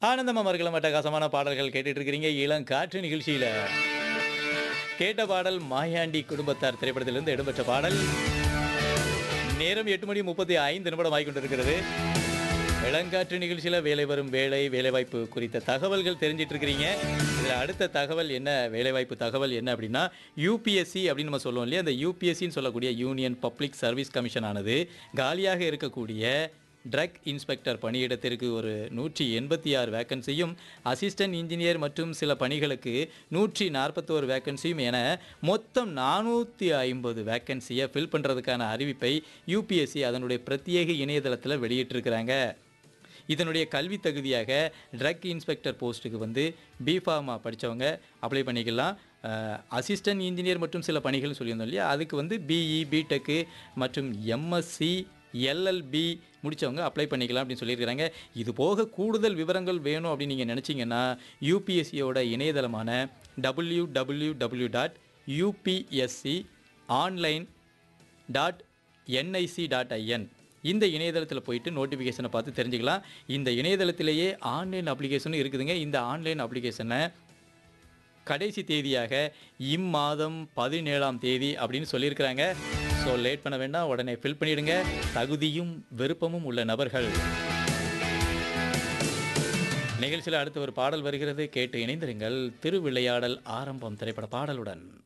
ஆனந்தமா மறுக்கலாம் அட்டகாசமான பாடல்கள் கேட்டுட்டு இருக்கிறீங்க இளம் காற்று நிகழ்ச்சியில கேட்ட பாடல் மாயாண்டி குடும்பத்தார் திரைப்படத்திலிருந்து இடம்பெற்ற பாடல் நேரம் எட்டு மணி முப்பத்தி ஐந்து நிமிடம் ஆகிக்கொண்டிருக்கிறது இளங்காற்று நிகழ்ச்சியில வேலை வரும் வேலை வேலைவாய்ப்பு குறித்த தகவல்கள் தெரிஞ்சிட்டு இருக்கிறீங்க இதில் அடுத்த தகவல் என்ன வேலைவாய்ப்பு தகவல் என்ன அப்படின்னா யூபிஎஸ்சி அப்படின்னு நம்ம சொல்லுவோம் இல்லையா அந்த யூபிஎஸ்சின்னு சொல்லக்கூடிய யூனியன் பப்ளிக் சர்வீஸ் கமிஷன் ஆனது காலியாக இருக்கக்கூடிய ட்ரக் இன்ஸ்பெக்டர் பணியிடத்திற்கு ஒரு நூற்றி எண்பத்தி ஆறு வேக்கன்சியும் அசிஸ்டன்ட் இன்ஜினியர் மற்றும் சில பணிகளுக்கு நூற்றி நாற்பத்தோரு வேக்கன்சியும் என மொத்தம் நானூற்றி ஐம்பது வேக்கன்சியை ஃபில் பண்ணுறதுக்கான அறிவிப்பை யூபிஎஸ்சி அதனுடைய பிரத்யேக இணையதளத்தில் வெளியிட்டிருக்கிறாங்க இதனுடைய கல்வி தகுதியாக ட்ரக் இன்ஸ்பெக்டர் போஸ்ட்டுக்கு வந்து பிஃபார்மா படித்தவங்க அப்ளை பண்ணிக்கலாம் அசிஸ்டன்ட் இன்ஜினியர் மற்றும் சில பணிகள் சொல்லியிருந்தோம் இல்லையா அதுக்கு வந்து பிஇ பிடெக்கு மற்றும் எம்எஸ்சி எல்எல்பி முடித்தவங்க அப்ளை பண்ணிக்கலாம் அப்படின்னு சொல்லியிருக்கிறாங்க இது போக கூடுதல் விவரங்கள் வேணும் அப்படின்னு நீங்கள் நினச்சிங்கன்னா யூபிஎஸ்சியோட இணையதளமான W W W dot UPSC online dot NIC dot IN இந்த இணையதளத்தில் போயிட்டு நோட்டிஃபிகேஷனை பார்த்து தெரிஞ்சுக்கலாம் இந்த இணையதளத்திலேயே ஆன்லைன் அப்ளிகேஷனும் இருக்குதுங்க இந்த ஆன்லைன் அப்ளிகேஷனை கடைசி தேதியாக இம்மாதம் பதினேழாம் தேதி அப்படின்னு சொல்லியிருக்கிறாங்க ஸோ லேட் பண்ண வேண்டாம் உடனே ஃபில் பண்ணிடுங்க தகுதியும் விருப்பமும் உள்ள நபர்கள் நிகழ்ச்சியில் அடுத்து ஒரு பாடல் வருகிறது கேட்டு இணைந்திருங்கள் திருவிளையாடல் ஆரம்பம் திரைப்பட பாடலுடன்